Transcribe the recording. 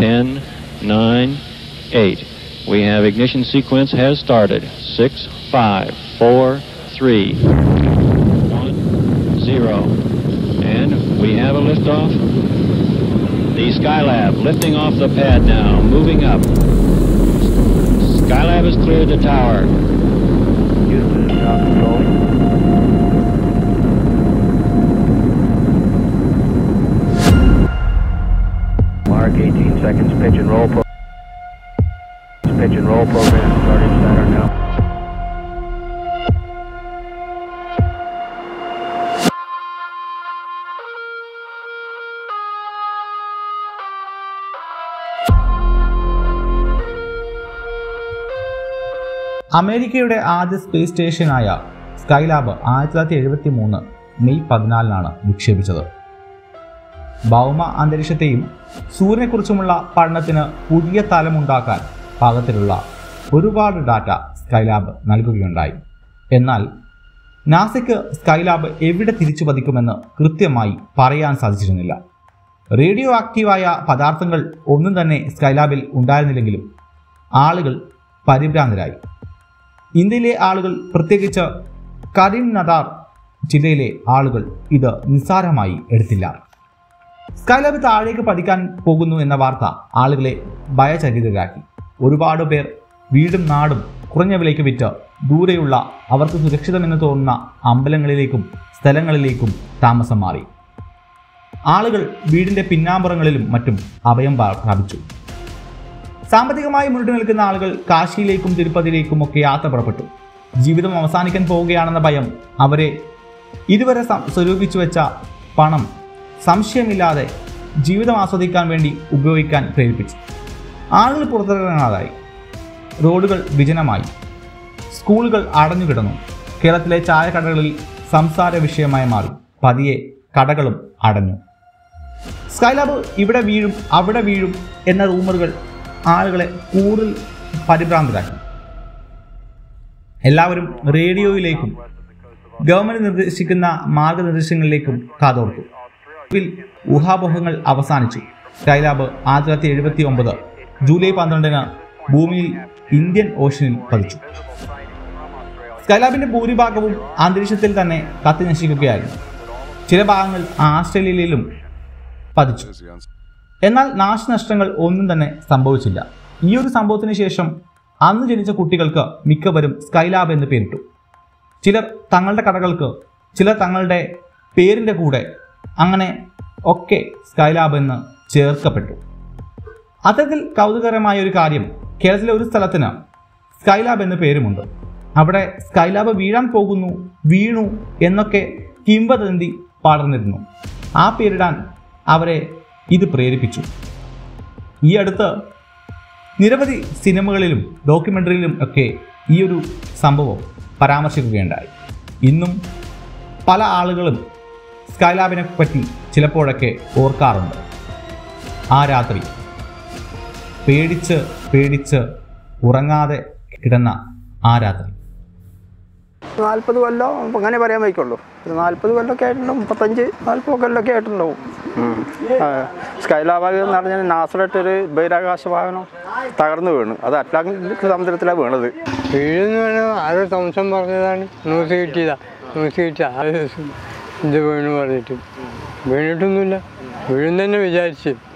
10, 9, 8. We have ignition sequence has started. 6, 5, 4, 3, 1, 0. And we have a liftoff. The Skylab lifting off the pad now, moving up. Skylab has cleared the tower. Houston is now controlling. Mark 18 seconds, pitch and roll. Pro- pitch and roll program starting center now. അമേരിക്കയുടെ ആദ്യ space സ്റ്റേഷനായ Skylab ആയിരത്തി തൊള്ളായിരത്തി എഴുപത്തി മൂന്ന് May പതിനാലിനാണ് വിക്ഷേപിച്ചത് ഭൗമ അന്തരീക്ഷത്തെയും സൂര്യനെക്കുറിച്ചുമുള്ള പഠനത്തിന് പുതിയ തലമുണ്ടാക്കാൻ പാകത്തിലുള്ള ഒരുപാട് ഡാറ്റ സ്കൈലാബ് നൽകുകയുണ്ടായി എന്നാൽ നാസയ്ക്ക് സ്കൈലാബ് എവിടെ തിരിച്ചു പതിക്കുമെന്ന് കൃത്യമായി പറയാൻ സാധിച്ചിരുന്നില്ല റേഡിയോ ആക്റ്റീവായ പദാർത്ഥങ്ങൾ ഒന്നും തന്നെ സ്കൈലാബിൽ ഉണ്ടായിരുന്നില്ലെങ്കിലും ആളുകൾ പരിഭ്രാന്തരായി ഇന്ത്യയിലെ ആളുകൾ പ്രത്യേകിച്ച് കരീം നദാർ ജില്ലയിലെ ആളുകൾ ഇത് നിസ്സാരമായി എടുത്തില്ല സ്കൈലാബ് താഴേക്ക് പതിക്കാൻ പോകുന്നു എന്ന വാർത്ത ആളുകളെ ഭയചകിതരാക്കി ഒരുപാട് പേർ വീടും നാടും കുറഞ്ഞ വിലയ്ക്ക് വിറ്റ് ദൂരെയുള്ള അവർക്ക് സുരക്ഷിതമെന്ന് തോന്നുന്ന അമ്പലങ്ങളിലേക്കും സ്ഥലങ്ങളിലേക്കും താമസം മാറി ആളുകൾ വീടിന്റെ പിന്നാമ്പുറങ്ങളിലും മറ്റും അഭയം പ്രാ- പ്രാപിച്ചു സാമ്പത്തികമായി മുന്നിട്ട് നിൽക്കുന്ന ആളുകൾ കാശിയിലേക്കും തിരുപ്പതിയിലേക്കും ഒക്കെ യാത്ര പുറപ്പെട്ടു ജീവിതം അവസാനിക്കാൻ പോവുകയാണെന്ന ഭയം അവരെ ഇതുവരെ സം- സ്വരൂപിച്ചു വെച്ച പണം സംശയമില്ലാതെ ജീവിതം ആസ്വദിക്കാൻ വേണ്ടി ഉപയോഗിക്കാൻ പ്രേരിപ്പിച്ചു ആളുകൾ പുറത്തിറങ്ങാതായി റോഡുകൾ വിജനമായി സ്കൂളുകൾ അടഞ്ഞുകിടന്നു കേരളത്തിലെ ചായക്കടകളിൽ സംസാര വിഷയമായി മാറി പതിയെ കടകളും അടഞ്ഞു സ്കൈലാബ് ഇവിടെ വീഴും അവിടെ വീഴും എന്ന റൂമറുകൾ ആളുകളെ കൂടുതൽ പരിഭ്രാന്തരാക്കി എല്ലാവരും റേഡിയോയിലേക്കും ഗവൺമെന്റ് നിർദ്ദേശിക്കുന്ന മാർഗനിർദ്ദേശങ്ങളിലേക്കും കാതോർത്തു ഇതിൽ ഊഹാപോഹങ്ങൾ അവസാനിച്ചു സ്കൈലാബ് ആയിരത്തി തൊള്ളായിരത്തി എഴുപത്തി ഒമ്പത് ജൂലൈ പന്ത്രണ്ടിന് ഭൂമിയിൽ ഇന്ത്യൻ ഓഷനിൽ പതിച്ചു സ്കൈലാബിന്റെ ഭൂരിഭാഗവും അന്തരീക്ഷത്തിൽ തന്നെ കത്തി നശിക്കുകയായിരുന്നു ചില ഭാഗങ്ങൾ ആസ്ട്രേലിയയിലും പതിച്ചു എന്നാൽ നാശനഷ്ടങ്ങൾ ഒന്നും തന്നെ സംഭവിച്ചില്ല ഈ ഒരു സംഭവത്തിന് ശേഷം അന്ന് ജനിച്ച കുട്ടികൾക്ക് മിക്കവരും സ്കൈലാബ് എന്ന് പേരിട്ടു ചിലർ തങ്ങളുടെ കടകൾക്ക് ചിലർ തങ്ങളുടെ പേരിൻ്റെ കൂടെ അങ്ങനെ ഒക്കെ സ്കൈലാബ് എന്ന് ചേർക്കപ്പെട്ടു അത്തരത്തിൽ കൗതുകകരമായ ഒരു കാര്യം കേരളത്തിലെ ഒരു സ്ഥലത്തിന് സ്കൈലാബ് എന്ന പേരുമുണ്ട് അവിടെ സ്കൈലാബ് വീഴാൻ പോകുന്നു വീണു എന്നൊക്കെ കിംവദന്തി പടർന്നിരുന്നു ആ പേരിടാൻ അവരെ ഇത് പ്രേരിപ്പിച്ചു ഈ അടുത്ത് നിരവധി സിനിമകളിലും ഡോക്യുമെൻ്ററിയിലും ഒക്കെ ഈ ഒരു സംഭവം പരാമർശിക്കുകയുണ്ടായി ഇന്നും പല ആളുകളും സ്കൈലാബിനെ പറ്റി ചിലപ്പോഴൊക്കെ ഓർക്കാറുണ്ട് ആ രാത്രി പേടിച്ച് പേടിച്ച് ഉറങ്ങാതെ കിടന്ന ആ രാത്രി നാൽപ്പത് കൊല്ലം അങ്ങനെ പറയാൻ വയ്ക്കുള്ളൂ ഒരു നാൽപ്പത് കൊല്ലമൊക്കെ ആയിട്ടുണ്ടാവും മുപ്പത്തഞ്ച് നാൽപ്പത് കൊല്ലമൊക്കെ ആയിട്ടുണ്ടാവും സ്കൈലാബാഗ് എന്ന് പറഞ്ഞാൽ നാസറട്ട് ഒരു ബഹിരാകാശ വാഹനം തകർന്നു വീണു അത് അറ്റ്ലാന്റിക് സമുദ്രത്തിലാണ് വീണത് വീഴെന്ന് പറഞ്ഞാൽ ആരോ സംശയം പറഞ്ഞതാണ് ന്യൂസ് കിട്ടിയതാ ന്യൂസ് കിട്ടിയ അത് ഇത് വീണു പറഞ്ഞിട്ട് വീണിട്ടൊന്നുമില്ല വീഴും തന്നെ വിചാരിച്ച്